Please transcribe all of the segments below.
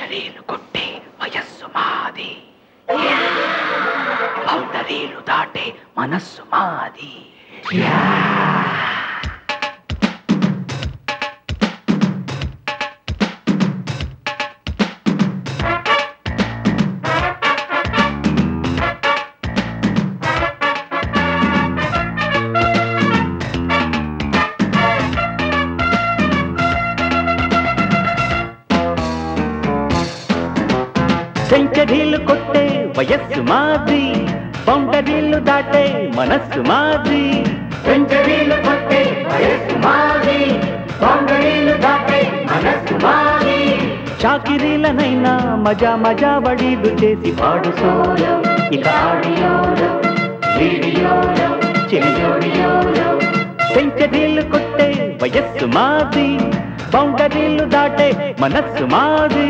సెంచరీలు కొట్టే వయస్సు మాది బౌండరీలు దాటే మనస్సు మాది సెంచరీలు కొట్టే వయస్సు మాది బౌండరీలు దాటే మనస్సు మాది సెంచరీలు కొట్టే వయస్సు మాది బౌండరీలు దాటే మనస్సు మాది చాకిరీలనైనా మజా మజా వడీలు చేసి పాడు సోలో ఇక ఆడియోలో వీడియోలో చెలిజోడియోలో సెంచరీలు కొట్టే వయస్సు మాది బౌండరీలు దాటే మనస్సు మాది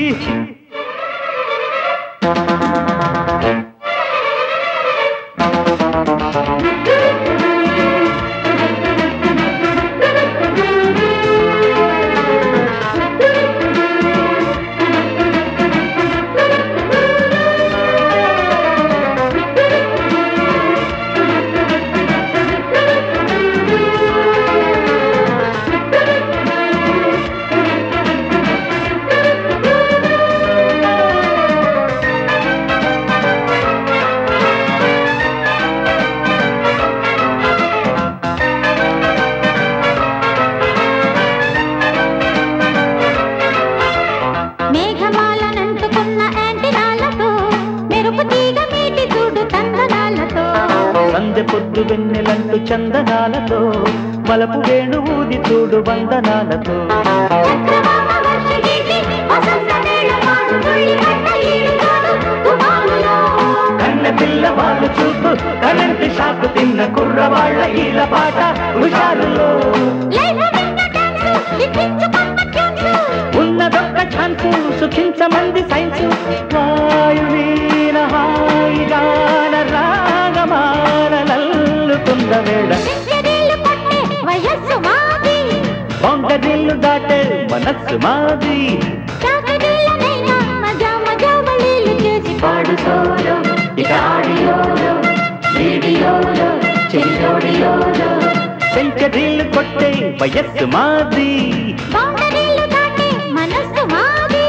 మేఘమాలనంటుకున్న యాంటినాలతో మెరుపు తీగ మీటి చూడు తందనాలతో సందె పొద్దు వెన్నెలంటు చందనాలతో మలపు వేణు ఊది చూడు వందనాలతో చక్రవాక వర్షగీతి వసంత మేళమాడు తుళ్ళి పడ్డ ఈడుగాడు తుఫానులో కన్న పిల్ల వాళ్ళు చూపు కరెంటు షాకు తిన్న కుర్రవాళ్ళ ఈల పాట హుషారులో లైఫ్ వింట డాన్స్ ఇప్పించుకున్న ట్యూన్స్ ఉన్నదొక్క ఛాన్సు సుఖించమంది సైన్సు వాయువీన హాయిగాన రాగమాలల్లుతున్న వేళ సెంచరీలు కొట్టే వయస్సు మాది బౌండరీలు దాటే మనస్సు మాది చాకరీలనైనా మజా మజా వలీలు చేసి పాడు సోలో ఇక ఆడియోలో వీడియోలో చెయ్యోడియోలో సెంచరీలు కొట్టే వయస్సు మాది బౌండరీలు దాటే మనస్సు మాది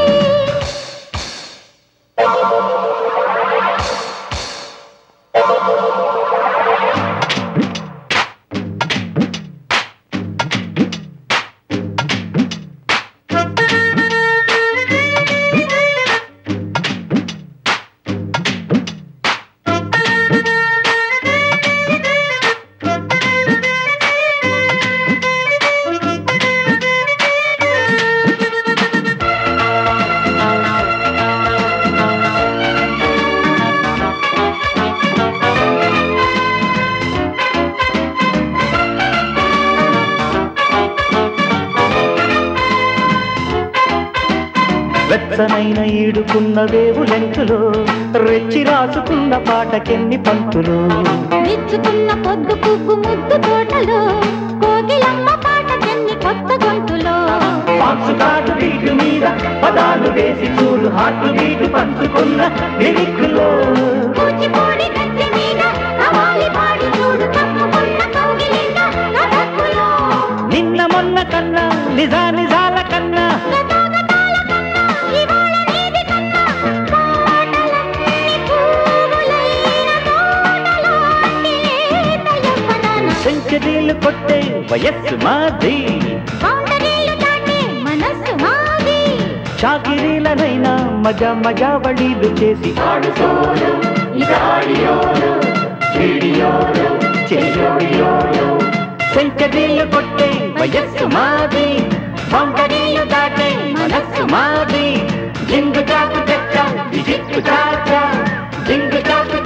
వెచ్చనైన ఈడుకున్న వేవు లెంకులో రెచ్చి రాసుకున్న పాటకెన్ని పంతులు విచ్చుకున్న పొద్దు పువ్వు ముద్దు తోటలో కోకిలమ్మ పాట చెన్ని కొత్త గొంతులో బాక్సు కాటు బీటు మీద పదాలు వేసి చూడు హాటు బీటు పంచుకున్న లిరిక్కులో కూచిపూడి కత్తి మీద కవాలి పాడి చూడు తప్పుకున్న కౌగిలింద కథక్కులో నిన్న మొన్న కన్నా నిజా నిజాల కన్నా గతాగతాల కన్నా ఇవాళ నీది కన్నా పాటలన్నీ పువ్వులైన తోటలాంటి లేత యవ్వనాన సెంచరీలు కొట్టే వయస్సు మాది బౌండరీలు దాటే మనస్సు మాది చాకిరీలనైనా మజా మజా వడీలు చేసి ఆడు సోలు ఇక ఆడియోలు వీడియోలు చెయ్యోడియోలు సెంచరీలు కొట్టే వయస్సు మాది బౌండరీలు దాటే మనస్సు మాది జింగు చాకు చచ్చా విజిక్కు చాచా జింగు చాకు